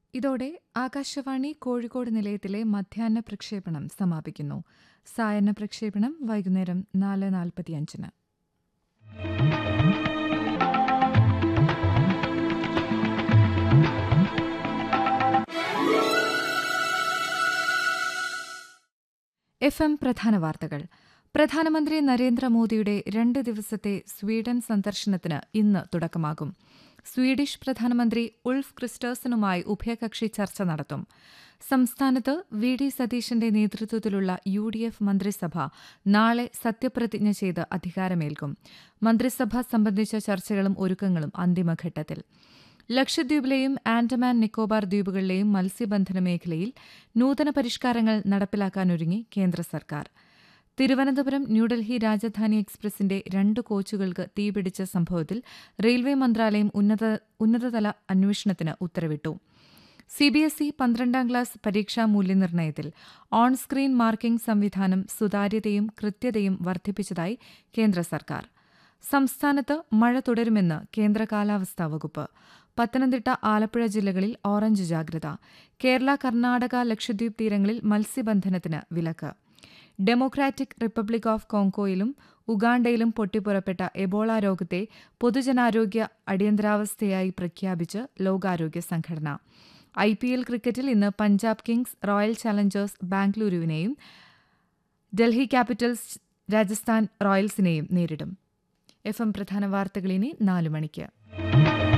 ഇതോടെ ആകാശവാണി കോഴിക്കോട് നിലയത്തിലെ മധ്യാഹ്ന പ്രക്ഷേപണം സമാപിക്കുന്നു സായന്ന പ്രക്ഷേപണം വൈകുന്നേരം നാല് നാൽപ്പത്തിയഞ്ചിന് എഫ് എം പ്രധാന വാർത്തകൾ പ്രധാനമന്ത്രി നരേന്ദ്രമോദിയുടെ രണ്ട് ദിവസത്തെ സ്വീഡൻ സന്ദർശനത്തിന് ഇന്ന് തുടക്കമാകും സ്വീഡിഷ് പ്രധാനമന്ത്രി ഉൾഫ് ക്രിസ്റ്റേഴ്സനുമായി ഉഭയകക്ഷി ചർച്ച നടത്തും സംസ്ഥാനത്ത് വി ഡി സതീശന്റെ നേതൃത്വത്തിലുള്ള യു ഡി എഫ് മന്ത്രിസഭ നാളെ സത്യപ്രതിജ്ഞ ചെയ്ത് അധികാരമേൽക്കും മന്ത്രിസഭ സംബന്ധിച്ച ചർച്ചകളും ഒരുക്കങ്ങളും അന്തിമഘട്ടത്തിൽ ലക്ഷദ്വീപിലെയും ആൻഡമാൻ നിക്കോബാർ ദ്വീപുകളിലെയും മത്സ്യബന്ധന മേഖലയിൽ നൂതന പരിഷ്കാരങ്ങൾ നടപ്പിലാക്കാനൊരുങ്ങി കേന്ദ്ര സർക്കാർ തിരുവനന്തപുരം ന്യൂഡൽഹി രാജധാനി എക്സ്പ്രസിന്റെ രണ്ട് കോച്ചുകൾക്ക് തീപിടിച്ച സംഭവത്തിൽ റെയിൽവേ മന്ത്രാലയം ഉന്നത ഉന്നതതല അന്വേഷണത്തിന് ഉത്തരവിട്ടു സിബിഎസ്ഇ പന്ത്രണ്ടാം ക്ലാസ് പരീക്ഷാ മൂല്യനിർണ്ണയത്തിൽ ഓൺ സ്ക്രീൻ മാർക്കിംഗ് സംവിധാനം സുതാര്യതയും കൃത്യതയും വർദ്ധിപ്പിച്ചതായി കേന്ദ്ര സർക്കാർ സംസ്ഥാനത്ത് മഴ തുടരുമെന്ന് കേന്ദ്ര കാലാവസ്ഥാ വകുപ്പ് പത്തനംതിട്ട ആലപ്പുഴ ജില്ലകളിൽ ഓറഞ്ച് ജാഗ്രത കേരള കർണാടക ലക്ഷദ്വീപ് തീരങ്ങളിൽ മത്സ്യബന്ധനത്തിന് വിലക്ക് ഡെമോക്രാറ്റിക് റിപ്പബ്ലിക് ഓഫ് കോങ്കോയിലും ഉഗാണ്ടയിലും പൊട്ടിപ്പുറപ്പെട്ട എബോള രോഗത്തെ പൊതുജനാരോഗ്യ അടിയന്തരാവസ്ഥയായി പ്രഖ്യാപിച്ച് ലോകാരോഗ്യ സംഘടന ഐ പി എൽ ക്രിക്കറ്റിൽ ഇന്ന് പഞ്ചാബ് കിങ്സ് റോയൽ ചലഞ്ചേഴ്സ് ബാംഗ്ലൂരുവിനെയും ഡൽഹി ക്യാപിറ്റൽസ് രാജസ്ഥാൻ റോയൽസിനെയും നേരിടും എഫ് എം പ്രധാന വാർത്തകൾ ഇനി നാലു മണിക്ക്